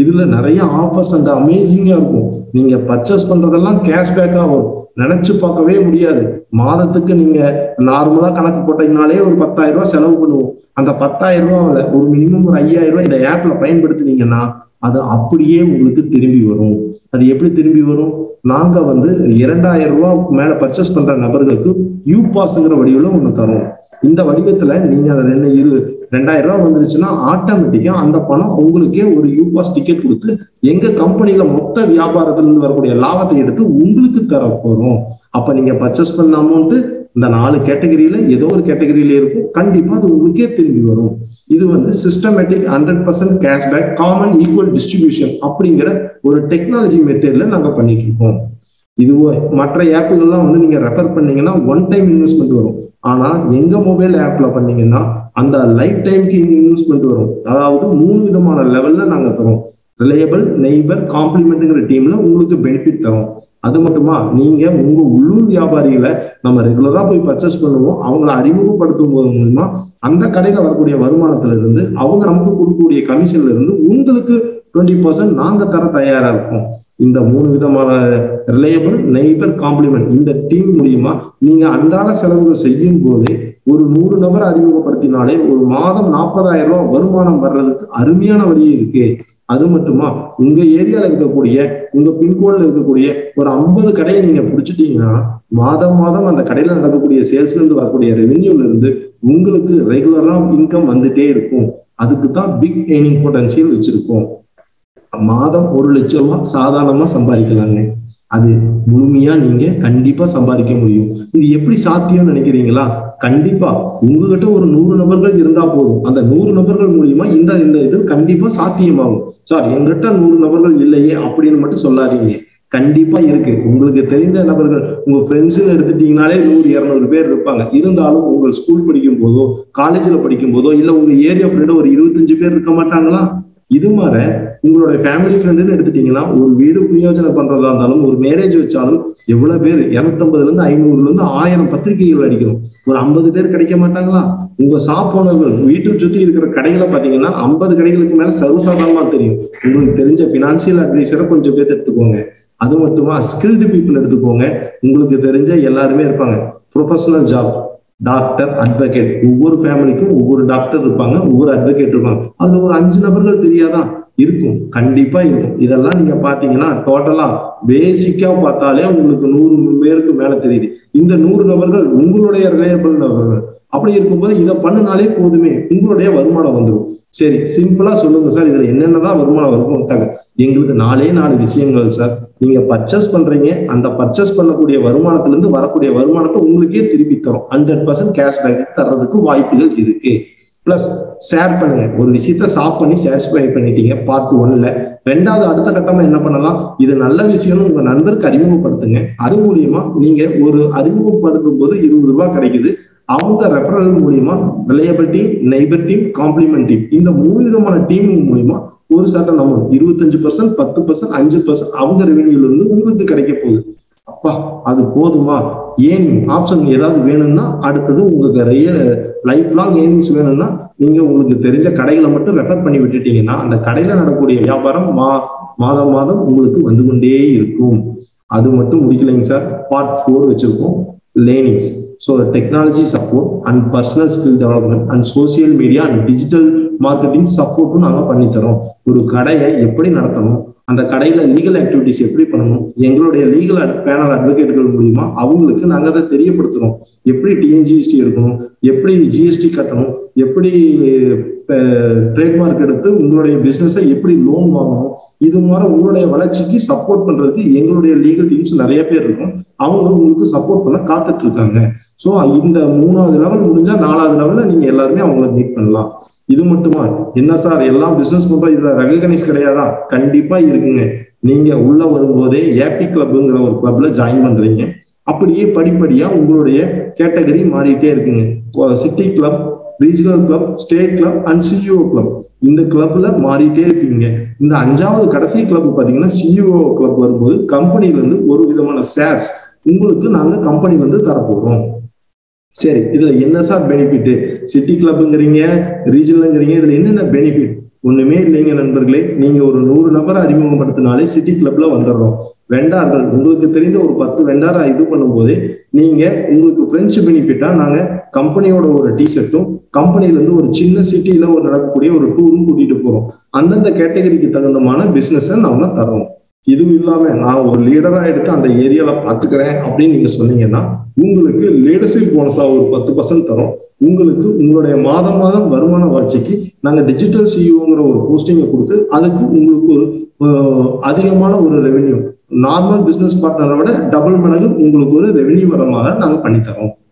இதுல நிறைய offers and அமேசிங்கா இருக்கும் நீங்க பர்ச்சேஸ் பண்றதெல்லாம் கேஷ்பேக்கா வரும் நினைச்சு பார்க்கவே முடியாது மாதத்துக்கு நீங்க நார்மலா கணக்கு போட்டீங்கனாலே ஒரு பத்தாயிரம் ரூபாய் செலவு பண்ணுவோம் அந்த பத்தாயிரம் ரூபாயில ஒரு மினிமம் ஒரு ஐயாயிரம் ரூபாய் இந்த ஆப்ல பயன்படுத்தினீங்கன்னா அது அப்படியே உங்களுக்கு திரும்பி வரும் அது எப்படி திரும்பி வரும் நாங்க வந்து இரண்டாயிரம் ரூபாய் மேல பர்ச்சேஸ் பண்ற நபர்களுக்கு யூ பாஸ்ங்கிற வடிவில் ஒண்ணு தரோம் இந்த வடிவத்துல நீங்க அதை ரெண்டு இரு ரெண்டாயிரம் ரூபாய் வந்துருச்சுன்னா ஆட்டோமேட்டிக்கா அந்த பணம் உங்களுக்கே ஒரு யூ பாஸ் டிக்கெட் கொடுத்து எங்க கம்பெனில மொத்த வியாபாரத்துல இருந்து வரக்கூடிய லாபத்தை எடுத்து உங்களுக்கு தர போறோம் அப்ப நீங்க பர்ச்சேஸ் பண்ண அமௌண்ட் இந்த நாலு கேட்டகரியில ஏதோ ஒரு கேட்டகரியில இருக்கும் கண்டிப்பா அது உங்களுக்கே திரும்பி வரும் இது வந்து systematic hundred percent cashback common equal distribution அப்படிங்கிற ஒரு டெக்னாலஜி மெத்தட்ல நாங்க பண்ணிட்டு இருக்கோம் இது மற்ற ஆப்புகள்லாம் வந்து நீங்க ரெஃபர் பண்ணீங்கன்னா ஒன் டைம் இன்வெஸ்ட்மெண்ட் வரும் ஆனா எங்க மொபைல் ஆப்ல பண்ணீங்கன்னா அந்த லைஃப் டைம்க்கு இன்வெஸ்ட்மெண்ட் வரும் அதாவது மூணு விதமான லெவல்ல நாங்க தரோம் ரிலையபிள் நெய்பர் காம்ப்ளிமெண்ட்ங்கிற டீம்ல உங்களுக்கு பெனிஃபிட் தரோம் அது மட்டுமா நீங்க உங்க உள்ளூர் வியாபாரிகளை நம்ம ரெகுலரா போய் பர்ச்சேஸ் பண்ணுவோம் அவங்கள அறிமுகப்படுத்தும் போது மூலமா அந்த கடையில வரக்கூடிய வருமானத்துல இருந்து அவங்க நமக்கு கொடுக்கக்கூடிய கமிஷன்ல இருந்து உங்களுக்கு டுவெண்ட்டி பர்சன்ட் நாங்க தர தயாரா இருக்கோம் இந்த மூணு விதமான ரிலையபிள் நெய்பர் காம்ப்ளிமெண்ட் இந்த டீம் மூலியமா நீங்க அன்றாட செலவுகள் செய்யும் போதே ஒரு நூறு நபர் அறிமுகப்படுத்தினாலே ஒரு மாதம் நாற்பதாயிரம் ரூபாய் வருமானம் வர்றதுக்கு அருமையான வழியே இருக்கு அது மட்டுமா உங்க ஏரியால இருக்கக்கூடிய உங்க பின்கோட்ல இருக்கக்கூடிய ஒரு ஐம்பது கடையை நீங்க பிடிச்சிட்டீங்கன்னா மாதம் மாதம் அந்த கடையில நடக்கக்கூடிய சேல்ஸ்ல இருந்து வரக்கூடிய ரெவென்யூல இருந்து உங்களுக்கு ரெகுலரா இன்கம் வந்துட்டே இருக்கும் அதுக்கு தான் பிக் ஏர்னிங் பொட்டன்சியல் வச்சிருக்கோம் மாதம் ஒரு லட்சம் ரூபாய் சாதாரணமா சம்பாதிக்கலாங்க அது முழுமையா நீங்க கண்டிப்பா சம்பாதிக்க முடியும் இது எப்படி சாத்தியம்னு நினைக்கிறீங்களா கண்டிப்பா உங்ககிட்ட ஒரு நூறு நபர்கள் இருந்தா போதும் அந்த நூறு நபர்கள் மூலியமா இந்த இந்த இது கண்டிப்பா சாத்தியமாகும் சார் எங்கிட்ட நூறு நபர்கள் இல்லையே அப்படின்னு மட்டும் சொல்லாதீங்க கண்டிப்பா இருக்கு உங்களுக்கு தெரிந்த நபர்கள் உங்க ஃப்ரெண்ட்ஸ்னு எடுத்துட்டீங்கனாலே நூறு இருநூறு பேர் இருப்பாங்க இருந்தாலும் உங்கள் ஸ்கூல் படிக்கும் போதோ காலேஜ்ல படிக்கும் போதோ இல்ல உங்க ஏரியா ஃப்ரெண்டு ஒரு இருபத்தஞ்சு பேர் இருக்க மாட்டாங்களா இது மாதிரி உங்களோட ஃபேமிலி ஃப்ரெண்டுன்னு எடுத்துட்டீங்கன்னா ஒரு வீடு பிரயோஜனம் பண்றதா இருந்தாலும் ஒரு மேரேஜ் வச்சாலும் எவ்வளவு பேர் இருநூத்தம்பதுல இருந்து ஐநூறுல இருந்து ஆயிரம் பத்திரிகைகள் அடிக்கிறோம் ஒரு ஐம்பது பேர் கிடைக்க மாட்டாங்களா உங்க ஷாப் ஓனர்கள் வீட்டை சுத்தி இருக்கிற கடைகளை பாத்தீங்கன்னா ஐம்பது கடைகளுக்கு மேல சர்வசாதாரணமா தெரியும் உங்களுக்கு தெரிஞ்ச பினான்சியல் அட்வைசரை கொஞ்சம் பேர் எடுத்துக்கோங்க அது மட்டுமா ஸ்கில்டு பீப்புள் எடுத்துக்கோங்க உங்களுக்கு தெரிஞ்ச எல்லாருமே இருப்பாங்க ப்ரொஃபஷனல் ஜாப் டாக்டர் அட்வொகேட் ஒவ்வொரு ஃபேமிலிக்கும் ஒவ்வொரு டாக்டர் இருப்பாங்க ஒவ்வொரு அட்வொகேட் இருப்பாங்க அதுல ஒரு அஞ்சு நபர்கள் தெரியாதா இருக்கும் கண்டிப்பா இருக்கும் இதெல்லாம் நீங்க பாத்தீங்கன்னா டோட்டலா பேசிக்கா பார்த்தாலே உங்களுக்கு நூறு பேருக்கு மேல தெரியுது இந்த நூறு நபர்கள் உங்களுடைய ரிலேயபிள் நபர்கள் அப்படி இருக்கும்போது இதை பண்ணினாலே போதுமே உங்களுடைய வருமானம் வந்துடும் சரி சிம்பிளா சொல்லுங்க சார் இதுல என்னென்னதான் வருமானம் வருமாட்டாங்க எங்களுக்கு நாலே நாலு விஷயங்கள் சார் நீங்க பர்ச்சேஸ் பண்றீங்க அந்த பர்ச்சேஸ் பண்ணக்கூடிய வருமானத்துல இருந்து வரக்கூடிய வருமானத்தை உங்களுக்கே திருப்பி தரும் ஹண்ட்ரட் பர்சன்ட் கேஷ்பேக் தர்றதுக்கு வாய்ப்புகள் இருக்கு பிளஸ் ஷேர் பண்ணுங்க ஒரு விஷயத்த சாப் பண்ணி சாட்டிஸ்ஃபை பண்ணிட்டீங்க பார்ட் ஒன்ல ரெண்டாவது அடுத்த கட்டமா என்ன பண்ணலாம் இது நல்ல விஷயம்னு உங்க நண்பருக்கு அறிமுகப்படுத்துங்க அது மூலியமா நீங்க ஒரு அறிமுகப்படுத்தும் போது இருபது ரூபாய் கிடைக்குது அவங்க ரெஃபரல் மூலியமா reliable team neighbour team complement team இந்த மூணு விதமான டீம் மூலியமா ஒரு சட்டம் நம்ம இருபத்தஞ்சு பர்சன்ட் பத்து பர்சன்ட் அஞ்சு பர்சன்ட் அவங்க ரெவென்யூல இருந்து உங்களுக்கு கிடைக்க போகுது அப்பா அது போதுமா ஏன் ஆப்ஷன் ஏதாவது வேணும்னா அடுத்தது உங்களுக்கு ரியல் லைஃப் லாங் ஏர்னிங்ஸ் வேணும்னா நீங்க உங்களுக்கு தெரிஞ்ச கடைகளை மட்டும் ரெஃபர் பண்ணி விட்டுட்டீங்கன்னா அந்த கடையில நடக்கக்கூடிய வியாபாரம் மா மாதம் மாதம் உங்களுக்கு வந்து கொண்டே இருக்கும் அது மட்டும் முடிக்கலைங்க சார் பார்ட் ஃபோர் வச்சிருக்கோம் learnings so technology support and personal skill development and social media and digital marketing சப்போர்ட்டும் நாங்கள் பண்ணித்தரோம் ஒரு கடையை எப்படி நடத்தணும் அந்த கடையில லீகல் ஆக்டிவிட்டிஸ் எப்படி பண்ணணும் எங்களுடைய லீகல் பேனல் அட்வொகேட்டுகள் மூலியமா அவங்களுக்கு நாங்கள் அதை தெரியப்படுத்துறோம் எப்படி டிஎன்ஜிஎஸ்டி எடுக்கணும் எப்படி ஜிஎஸ்டி கட்டணும் எப்படி ட்ரேட்மார்க் எடுத்து உங்களுடைய பிசினஸை எப்படி லோன் வாங்கணும் இது மாதிரி உங்களுடைய வளர்ச்சிக்கு சப்போர்ட் பண்றதுக்கு எங்களுடைய லீகல் டீம்ஸ் நிறைய பேர் இருக்கும் அவங்க உங்களுக்கு சப்போர்ட் பண்ண காத்துட்டு இருக்காங்க ஸோ இந்த மூணாவது லெவல் முடிஞ்சா நாலாவது லெவல்ல நீங்க எல்லாருமே அவங்கள மீட் பண்ணலாம் இது மட்டுமா என்ன சார் எல்லாம் பிசினஸ் பண்ற இதுல ரெகனைஸ் கிடையாதா கண்டிப்பா இருக்குங்க நீங்க உள்ள வரும்போதே ஏபி கிளப்ங்கிற ஒரு கிளப்ல ஜாயின் பண்றீங்க அப்படியே படிப்படியா உங்களுடைய கேட்டகரி மாறிட்டே இருக்குங்க city club regional club state club and CEO club இந்த கிளப்ல மாறிட்டே இருக்கீங்க இந்த அஞ்சாவது கடைசி கிளப் பாத்தீங்கன்னா சிஇஓ கிளப் வரும்போது கம்பெனில இருந்து ஒரு விதமான ஷேர்ஸ் உங்களுக்கு நாங்க கம்பெனி வந்து தரப்போறோம் சரி இதுல என்ன சார் பெனிஃபிட் சிட்டி கிளப்ங்கிறீங்க ரீஜனல்ங்கிறீங்க இதுல என்னென்ன பெனிஃபிட் ஒண்ணுமே இல்லைங்க நண்பர்களே நீங்க ஒரு நூறு நபரை அறிமுகப்படுத்தினாலே சிட்டி கிளப்ல வந்துடுறோம் வெண்டார்கள் உங்களுக்கு தெரிந்த ஒரு பத்து வெண்டாரை இது பண்ணும்போதே நீங்க உங்களுக்கு ஃப்ரெண்ட்ஸ் பெனிஃபிட்டா நாங்க கம்பெனியோட ஒரு டிஷர்ட்டும் கம்பெனில இருந்து ஒரு சின்ன சிட்டில ஒரு நடக்கக்கூடிய ஒரு டூரும் கூட்டிட்டு போறோம் அந்தந்த கேட்டகரிக்கு தகுந்தமான பிசினஸை நாம தரோம் இதுவும் இல்லாம நான் ஒரு லீடரா எடுத்து அந்த ஏரியால பாத்துக்கிறேன் அப்படின்னு நீங்க சொன்னீங்கன்னா உங்களுக்கு லீடர்ஷிப் போனஸா ஒரு பத்து பர்சன்ட் தரோம் உங்களுக்கு உங்களுடைய மாதம் மாதம் வருமான வளர்ச்சிக்கு நாங்க டிஜிட்டல் சிஇஓங்கிற ஒரு போஸ்டிங்கை கொடுத்து அதுக்கு உங்களுக்கு ஒரு அதிகமான ஒரு ரெவென்யூ நார்மல் பிசினஸ் பார்ட்னரை விட டபுள் மடங்கு உங்களுக்கு ஒரு ரெவென்யூ வரமாக நாங்க பண்ணித்தரோம்